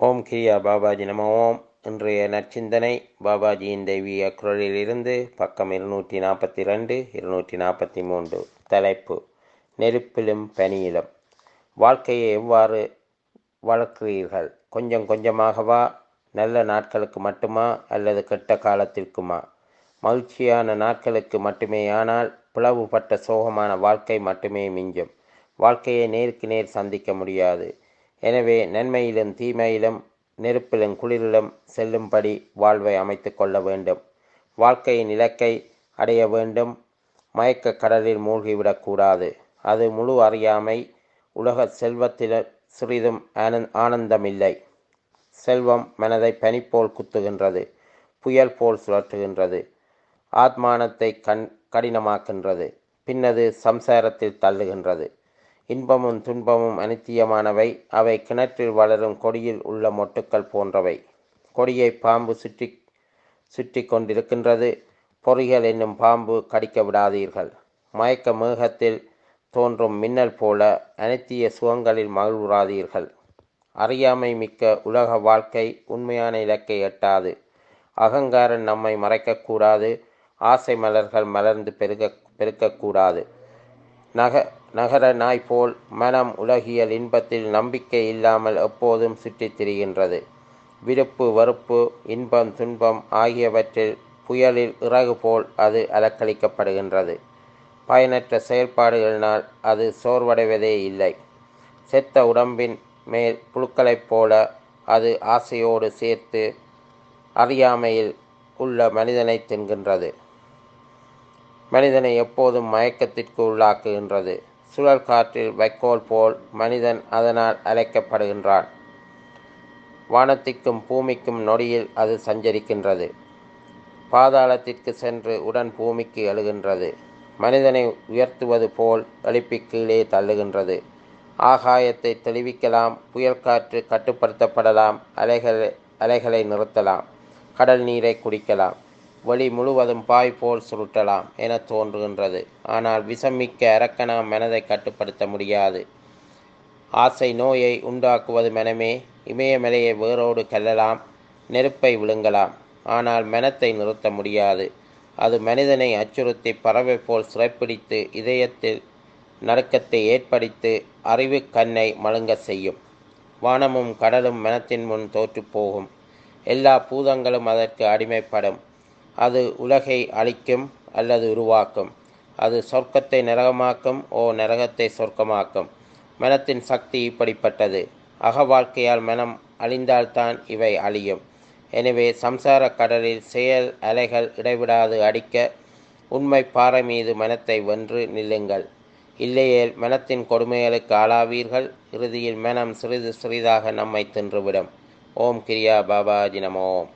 ஓம் கிரியா பாபாஜி நம ஓம் இன்றைய நற்சிந்தனை பாபாஜியின் தெய்வீக குரலிலிருந்து பக்கம் இருநூற்றி நாற்பத்தி ரெண்டு இருநூற்றி நாற்பத்தி மூன்று தலைப்பு நெருப்பிலும் பனியிலும் வாழ்க்கையை எவ்வாறு வளர்க்கிறீர்கள் கொஞ்சம் கொஞ்சமாகவா நல்ல நாட்களுக்கு மட்டுமா அல்லது கெட்ட காலத்திற்குமா மகிழ்ச்சியான நாட்களுக்கு மட்டுமேயானால் பிளவுபட்ட சோகமான வாழ்க்கை மட்டுமே மிஞ்சும் வாழ்க்கையை நேருக்கு நேர் சந்திக்க முடியாது எனவே நன்மையிலும் தீமையிலும் நெருப்பிலும் குளிரிலும் செல்லும்படி வாழ்வை அமைத்து கொள்ள வேண்டும் வாழ்க்கையின் இலக்கை அடைய வேண்டும் மயக்க கடலில் மூழ்கிவிடக்கூடாது அது முழு அறியாமை உலக செல்வத்தில் சிறிதும் ஆனந்த் ஆனந்தமில்லை செல்வம் மனதை பனிப்போல் குத்துகின்றது புயல் போல் சுழற்றுகின்றது ஆத்மானத்தை கண் கடினமாக்கின்றது பின்னது சம்சாரத்தில் தள்ளுகின்றது இன்பமும் துன்பமும் அனித்தியமானவை அவை கிணற்றில் வளரும் கொடியில் உள்ள மொட்டுக்கள் போன்றவை கொடியை பாம்பு சுற்றி சுற்றி கொண்டிருக்கின்றது பொறிகள் என்னும் பாம்பு கடிக்க விடாதீர்கள் மயக்க மேகத்தில் தோன்றும் மின்னல் போல அனித்திய சுகங்களில் மகிழ்வுறாதீர்கள் அறியாமை மிக்க உலக வாழ்க்கை உண்மையான இலக்கை எட்டாது அகங்காரன் நம்மை மறைக்கக்கூடாது ஆசை மலர்கள் மலர்ந்து பெருக பெருக்கக்கூடாது நக நகர நாய் போல் மனம் உலகியல் இன்பத்தில் நம்பிக்கை இல்லாமல் எப்போதும் சுற்றித் திரிகின்றது விருப்பு வெறுப்பு இன்பம் துன்பம் ஆகியவற்றில் புயலில் இறகு போல் அது அலக்களிக்கப்படுகின்றது பயனற்ற செயல்பாடுகளினால் அது சோர்வடைவதே இல்லை செத்த உடம்பின் மேல் புழுக்களைப் போல அது ஆசையோடு சேர்த்து அறியாமையில் உள்ள மனிதனை தின்கின்றது மனிதனை எப்போதும் மயக்கத்திற்கு உள்ளாக்குகின்றது சுழல் காற்றில் வைக்கோல் போல் மனிதன் அதனால் அழைக்கப்படுகின்றான் வானத்திற்கும் பூமிக்கும் நொடியில் அது சஞ்சரிக்கின்றது பாதாளத்திற்கு சென்று உடன் பூமிக்கு எழுகின்றது மனிதனை உயர்த்துவது போல் எழுப்பி கீழே தள்ளுகின்றது ஆகாயத்தை தெளிவிக்கலாம் புயல் காற்று கட்டுப்படுத்தப்படலாம் அலைகளை அலைகளை நிறுத்தலாம் கடல் நீரை குடிக்கலாம் வழி முழுவதும் பாய் போல் சுருட்டலாம் என தோன்றுகின்றது ஆனால் விஷமிக்க அரக்கனாம் மனதை கட்டுப்படுத்த முடியாது ஆசை நோயை உண்டாக்குவது மனமே இமயமலையை வேரோடு கல்லலாம் நெருப்பை விழுங்கலாம் ஆனால் மனத்தை நிறுத்த முடியாது அது மனிதனை அச்சுறுத்தி பறவை போல் சிறைப்பிடித்து இதயத்தில் நடுக்கத்தை ஏற்படுத்தி அறிவு கண்ணை மழுங்க செய்யும் வானமும் கடலும் மனத்தின் முன் தோற்றுப்போகும் எல்லா பூதங்களும் அதற்கு அடிமைப்படும் அது உலகை அழிக்கும் அல்லது உருவாக்கும் அது சொர்க்கத்தை நரகமாக்கும் ஓ நரகத்தை சொர்க்கமாக்கும் மனத்தின் சக்தி இப்படிப்பட்டது அக வாழ்க்கையால் மனம் அழிந்தால்தான் இவை அழியும் எனவே சம்சார கடலில் செயல் அலைகள் இடைவிடாது அடிக்க உண்மை பாறை மீது மனத்தை வென்று நில்லுங்கள் இல்லையேல் மனத்தின் கொடுமைகளுக்கு ஆளாவீர்கள் இறுதியில் மனம் சிறிது சிறிதாக நம்மை தின்றுவிடும் ஓம் கிரியா பாபாஜி நம ஓம்